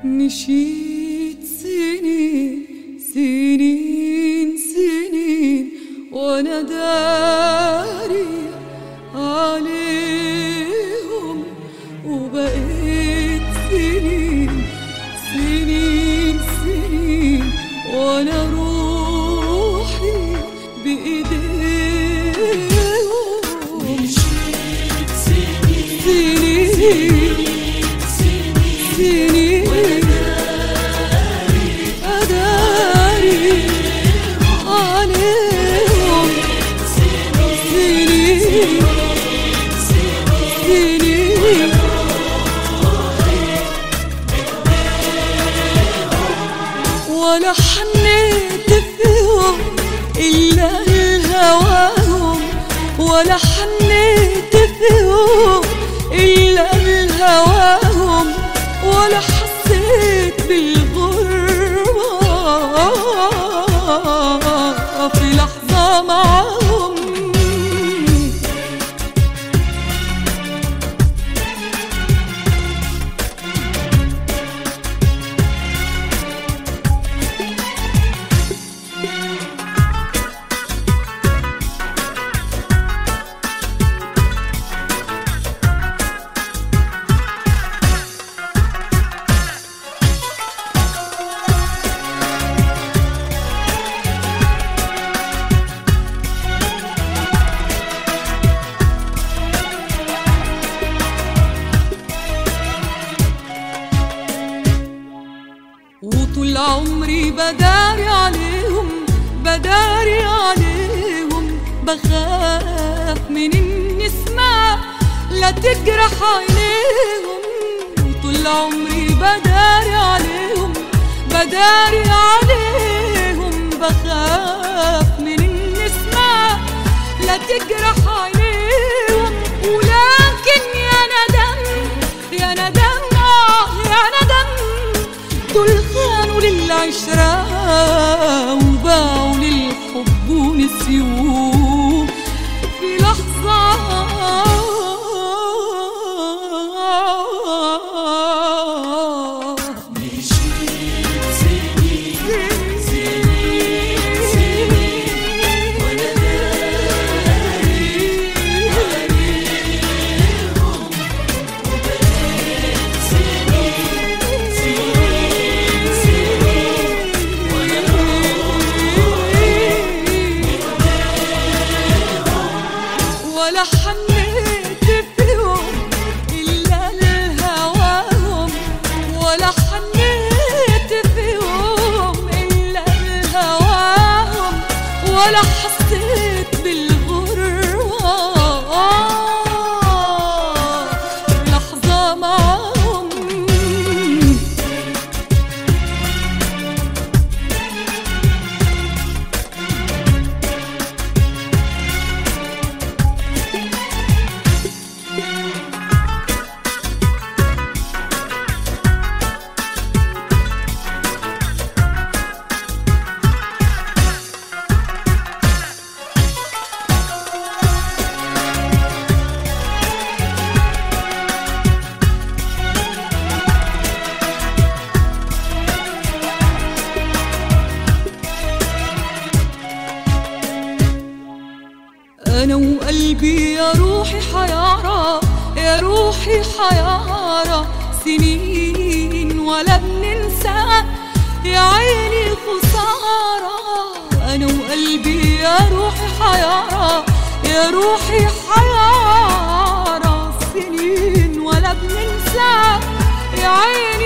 مشيت سنين سنين سنين وانا داري عليهم وبقيت سنين سنين سنين وانا روحي بايديهم مشيت سنين سنين سنين سنين أداري عليهم سنين سنين ولا حنيت فيهم إلا الهواهم ولا حنيت فيهم إلا الهواهم ولا حسيت بالغربة في لحظة معهم وطول عمري بداري عليهم بداري عليهم بخاف من النسمة لا تجرح عينيهم وطول عمري بداري عليهم بداري عليهم بخاف من النسمة لا تجرح عينيهم ولكن يا ندم يا ندم آه يا ندم دول خانوا للعشرة وباعوا للحب ونسيوه في لحظة مشيت سنين سنين سنين وانا داري عليهم وبقيت سنين سنين سنين وانا ولا حنيت فيهم إلا لهواهم ولا حنيت فيهم إلا لهواهم ولا حسيت بالغربة لحظة معهم أنا وقلبي يا روحي حيارى يا روحي حيارى سنين ولا بننسى يا عيني خسارة أنا وقلبي يا روحي حيارى يا روحي حيارى سنين ولا بننسى يا عيني